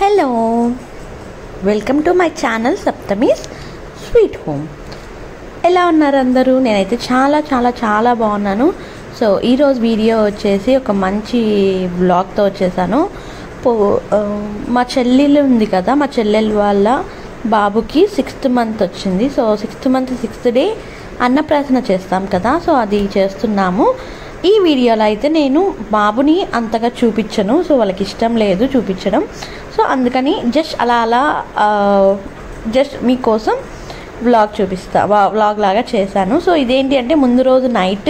hello welcome to my channel Saptami's sweet home ఎలా ఉన్నారు అందరూ నేనైతే చాలా చాలా చాలా బాగున్నాను సో ఈరోజు వీడియో వచ్చేసి ఒక మంచి బ్లాగ్తో వచ్చేసాను పో ఆ, మా చెల్లెలు ఉంది కదా మా చెల్లెలు వాళ్ళ బాబుకి సిక్స్త్ మంత్ వచ్చింది so sixth month sixth day అన్నప్రాసన చేస్తాం కదా సో అది చేస్తున్నాము ఈ వీడియోలో అయితే నేను బాబుని అంతగా చూపించను సో వాళ్ళకి ఇష్టం లేదు చూపించడం సో అందుకని జస్ట్ అలా అలా జస్ట్ మీకోసం వ్లాగ్ చూపిస్తా వ్లాగ్ లాగా చేశాను సో ఇదేంటి అంటే ముందు రోజు నైట్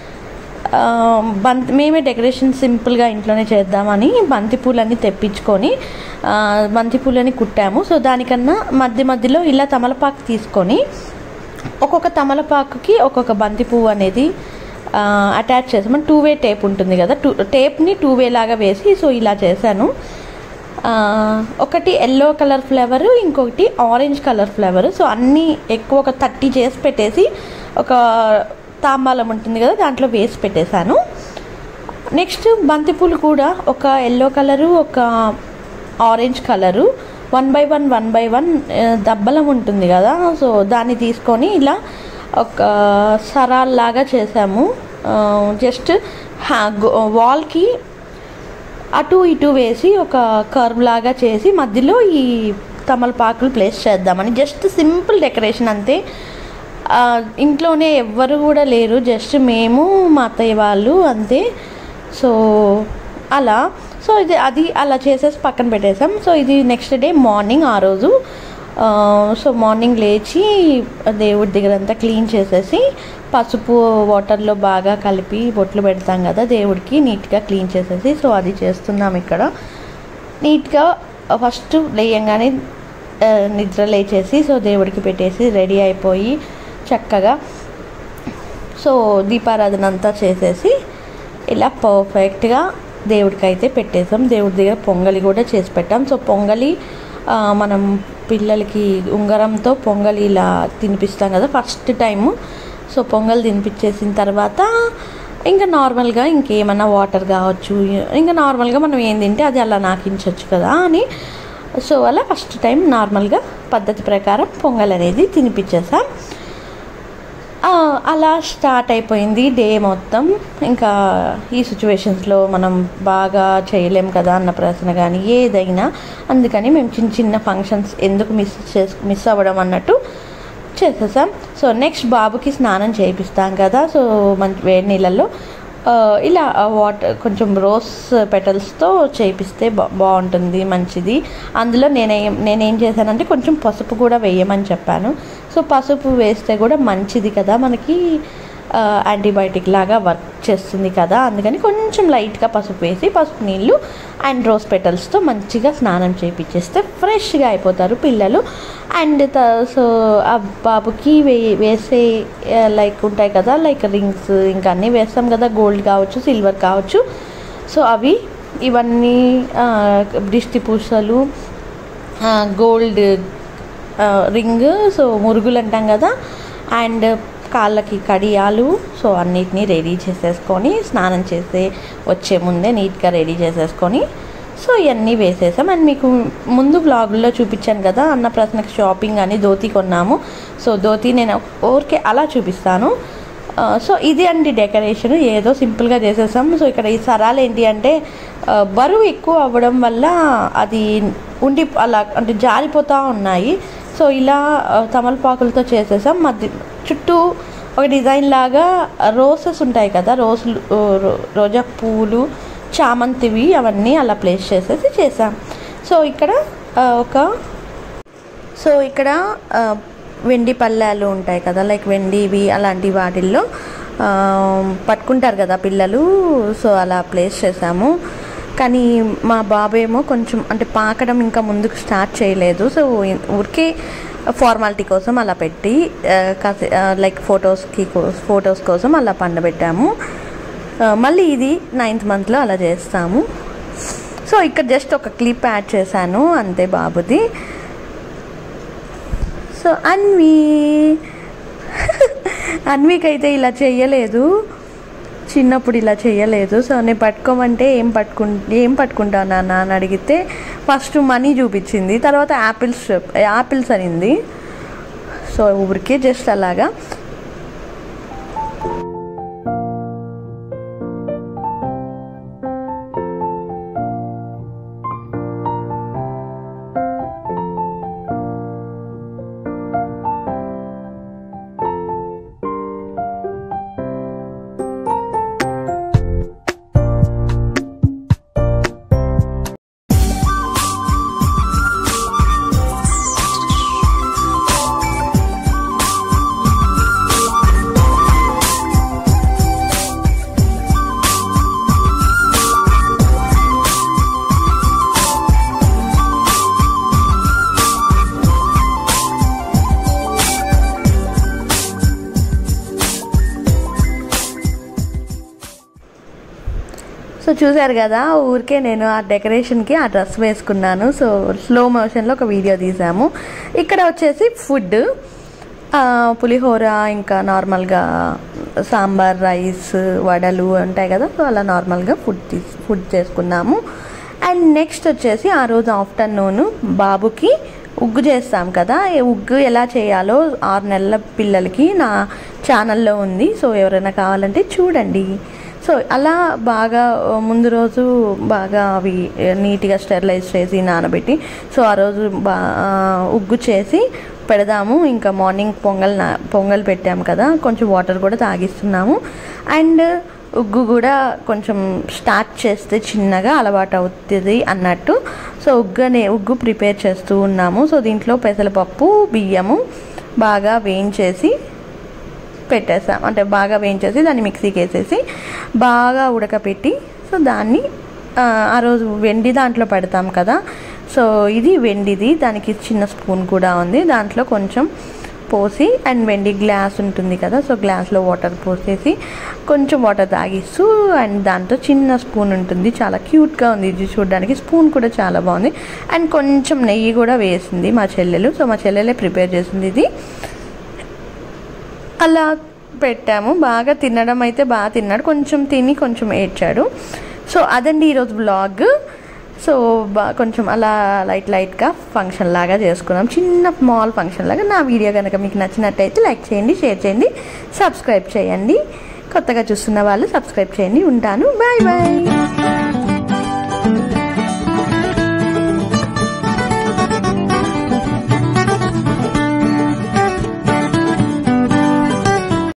బంతి మేమే డెకరేషన్ సింపుల్గా ఇంట్లోనే చేద్దామని బంతి పూలన్నీ తెప్పించుకొని ఆ, బంతి పూలని కుట్టాము సో దానికన్నా మధ్య మధ్యలో ఇలా తమలపాకు తీసుకొని ఒక్కొక్క తమలపాకుకి ఒక్కొక్క బంతి పువ్వు అనేది అటాచ్ చేసాము టూ వే టేప్ ఉంటుంది కదా టూ టేప్ని టూ వే లాగా వేసి సో ఇలా చేశాను ఆ, ఒకటి ఎల్లో కలర్ ఫ్లేవర్ ఇంకొకటి ఆరెంజ్ కలర్ ఫ్లేవర్ సో అన్నీ ఎక్కువ ఒక థర్టీ చేసి పెట్టేసి ఒక తాంబాలం ఉంటుంది కదా దాంట్లో వేసి పెట్టేశాను నెక్స్ట్ బంతిపూలు కూడా ఒక ఎల్లో కలరు ఒక orange colour one by one one by one దబ్బలం ఉంటుంది కదా సో దాన్ని తీసుకొని ఇలా ఒక సరాల్లాగా చేసాము జస్ట్ వాల్కి అటు ఇటు వేసి ఒక కర్వ్ లాగా చేసి మధ్యలో ఈ తమలపాకులు ప్లేస్ చేద్దామని జస్ట్ సింపుల్ డెకరేషన్ అంతే ఆ, ఇంట్లోనే ఎవ్వరు కూడా లేరు జస్ట్ మేము మా అత్తయ్య వాళ్ళు అంతే సో అలా సో ఇది అది అలా చేసేసి పక్కన పెట్టేసాం సో ఇది నెక్స్ట్ డే మార్నింగ్ ఆ రోజు ఆ, సో మార్నింగ్ లేచి దేవుడి దగ్గర అంతా క్లీన్ చేసేసి పసుపు వాటర్లో బాగా కలిపి బొట్లు పెడతాం కదా దేవుడికి నీట్గా క్లీన్ చేసేసి సో అది చేస్తున్నాం ఇక్కడ నీట్గా ఫస్ట్ లేయంగానే ఆ, నిద్ర లేచేసి సో దేవుడికి పెట్టేసి రెడీ అయిపోయి చక్కగా సో దీపారాధన అంతా చేసేసి ఇలా పర్ఫెక్ట్గా దేవుడికి అయితే పెట్టేసాం దేవుడి దగ్గర పొంగలి కూడా చేసి పెట్టాం సో పొంగలి ఆ, మనం పిల్లలకి ఉంగరంతో పొంగలి ఇలా తినిపిస్తాం కదా ఫస్ట్ టైము సో పొంగల్ తినిపించేసిన తర్వాత ఇంకా నార్మల్గా ఇంకేమన్నా వాటర్ కావచ్చు ఇంకా నార్మల్గా మనం ఏం తింటే అది అలా నాకించవచ్చు కదా అని సో అలా ఫస్ట్ టైం నార్మల్గా పద్ధతి ప్రకారం పొంగల్ అనేది తినిపించేసాం ఆ, అలా స్టార్ట్ అయిపోయింది డే మొత్తం ఇంకా ఈ సిచ్యువేషన్స్లో మనం బాగా చేయలేం కదా అన్న ప్రశ్న కానీ ఏదైనా అందుకని మేము చిన్న చిన్న ఫంక్షన్స్ ఎందుకు మిస్ చేసు మిస్ అవ్వడం అన్నట్టు చేసేసాం సో నెక్స్ట్ బాబుకి స్నానం చేయిస్తాం కదా సో మంచి వేడి నీళ్ళల్లో ఆ, ఇలా వాటర్ కొంచెం రోస్ పెటల్స్తో చేయిస్తే బా బాగుంటుంది మంచిది అందులో నేనేం నేనేం చేశానంటే కొంచెం పసుపు కూడా వేయమని చెప్పాను సో పసుపు వేస్తే కూడా మంచిది కదా మనకి యాంటీబయాటిక్ లాగా వర్క్ చేస్తుంది కదా అందుకని కొంచెం లైట్గా పసుపు వేసి పసుపు నీళ్ళు అండ్ రోజ్ పెటల్స్తో మంచిగా స్నానం చేయించేస్తే ఫ్రెష్గా అయిపోతారు పిల్లలు అండ్ త సో ఆ బాబుకి వే వేసే లైక్ ఉంటాయి కదా లైక్ రింగ్స్ ఇంకా అన్నీ వేస్తాం కదా గోల్డ్ కావచ్చు సిల్వర్ కావచ్చు సో అవి ఇవన్నీ ఆ, దిష్టి పూసలు ఆ, గోల్డ్ ఆ, రింగ్ సో మురుగులు అంటాం కదా అండ్ కాళ్ళకి కడియాలు సో అన్నిటినీ రెడీ చేసేసుకొని స్నానం చేసే వచ్చే ముందే నీట్గా రెడీ చేసేసుకొని సో ఇవన్నీ వేసేసాం అండ్ మీకు ముందు వ్లాగుల్లో చూపించాను కదా అన్న ప్రశ్నకి షాపింగ్ అని ధోతి కొన్నాము సో ధోతి నేను ఊరికే అలా చూపిస్తాను ఆ, సో ఇది అండి డెకరేషన్ ఏదో సింపుల్గా చేసేసాం సో ఇక్కడ ఈ సరాలు ఏంటి అంటే ఆ, బరువు ఎక్కువ అవ్వడం వల్ల అది ఉండి అలా అంటే జారిపోతూ ఉన్నాయి సో ఇలా ఆ, తమలపాకులతో చేసేసాం మధ్య చుట్టూ ఒక డిజైన్ లాగా రోసెస్ ఉంటాయి కదా రోజులు రోజా పూలు చామంతివి అవన్నీ అలా ప్లేస్ చేసేసి చేసాం సో ఇక్కడ ఆ, ఒక సో ఇక్కడ ఆ, వెండి పళ్ళాలు ఉంటాయి కదా లైక్ వెండివి అలాంటి వాటిల్లో ఆ, పట్టుకుంటారు కదా పిల్లలు సో అలా ప్లేస్ చేసాము కానీ మా బాబేమో కొంచెం అంటే పాకడం ఇంకా ముందుకు స్టార్ట్ చేయలేదు సో ఊరికే ఫార్మాలిటీ కోసం అలా పెట్టి ఆ, కాసే ఆ, లైక్ ఫొటోస్కి ఫొటోస్ కోసం అలా పండబెట్టాము ఆ, మళ్ళీ ఇది నైన్త్ మంత్లో అలా చేస్తాము సో ఇక్కడ జస్ట్ ఒక క్లిప్ యాడ్ చేశాను అంతే బాబుది సో అన్వి అన్వికి అయితే ఇలా చెయ్యలేదు చిన్నప్పుడు ఇలా చేయలేదు సో నేను పట్టుకోమంటే ఏం పట్టుకు ఏం పట్టుకుంటా నాన్న అని అడిగితే ఫస్ట్ మనీ చూపించింది తర్వాత యాపిల్స్ యాపిల్స్ అనింది సో ఊరికే జస్ట్ అలాగా సో చూశారు కదా ఊరికే నేను ఆ డెకరేషన్కి ఆ డ్రెస్ వేసుకున్నాను సో స్లో మోషన్లో ఒక వీడియో తీసాము ఇక్కడ వచ్చేసి ఫుడ్ పులిహోర ఇంకా నార్మల్గా సాంబార్ రైస్ వడలు ఉంటాయి కదా సో అలా నార్మల్గా ఫుడ్ తీసి ఫుడ్ చేసుకున్నాము అండ్ నెక్స్ట్ వచ్చేసి ఆ రోజు ఆఫ్టర్నూన్ బాబుకి ఉగ్గు చేస్తాం కదా ఈ ఉగ్గు ఎలా చేయాలో ఆరు నెలల పిల్లలకి నా ఛానల్లో ఉంది సో ఎవరైనా కావాలంటే చూడండి సో అలా బాగా ముందు రోజు బాగా అవి నీట్గా స్టెరిలైజ్ చేసి నానబెట్టి సో ఆ రోజు బా ఉగ్గు చేసి పెడదాము ఇంకా మార్నింగ్ పొంగల్ నా పొంగల్ పెట్టాము కదా కొంచెం వాటర్ కూడా తాగిస్తున్నాము అండ్ ఉగ్గు కూడా కొంచెం స్టార్ట్ చేస్తే చిన్నగా అలవాటు అవుతుంది అన్నట్టు సో ఉగ్గనే ఉగ్గు ప్రిపేర్ చేస్తూ ఉన్నాము సో దీంట్లో పెసరపప్పు బియ్యము బాగా వేయించేసి పెట్టేసాం అంటే బాగా వేయించేసి దాన్ని మిక్సీకి వేసేసి బాగా ఉడకపెట్టి సో దాన్ని ఆ రోజు వెండి దాంట్లో పెడతాం కదా సో ఇది వెండిది దానికి చిన్న స్పూన్ కూడా ఉంది దాంట్లో కొంచెం పోసి అండ్ వెండి గ్లాస్ ఉంటుంది కదా సో గ్లాస్లో వాటర్ పోసేసి కొంచెం వాటర్ తాగిస్తూ అండ్ దాంతో చిన్న స్పూన్ ఉంటుంది చాలా క్యూట్గా ఉంది ఇది చూడడానికి స్పూన్ కూడా చాలా బాగుంది అండ్ కొంచెం నెయ్యి కూడా వేసింది మా చెల్లెలు సో మా చెల్లెలే ప్రిపేర్ చేసింది ఇది అలా పెట్టాము బాగా తినడం అయితే బాగా తిన్నాడు కొంచెం తిని కొంచెం ఏడ్చాడు సో అదండి ఈరోజు బ్లాగ్ సో బా కొంచెం అలా లైట్ లైట్గా ఫంక్షన్ లాగా చేసుకున్నాం చిన్న స్మాల్ ఫంక్షన్ లాగా నా వీడియో కనుక మీకు నచ్చినట్టయితే లైక్ చేయండి షేర్ చేయండి సబ్స్క్రైబ్ చేయండి కొత్తగా చూస్తున్న వాళ్ళు సబ్స్క్రైబ్ చేయండి ఉంటాను బాయ్ బాయ్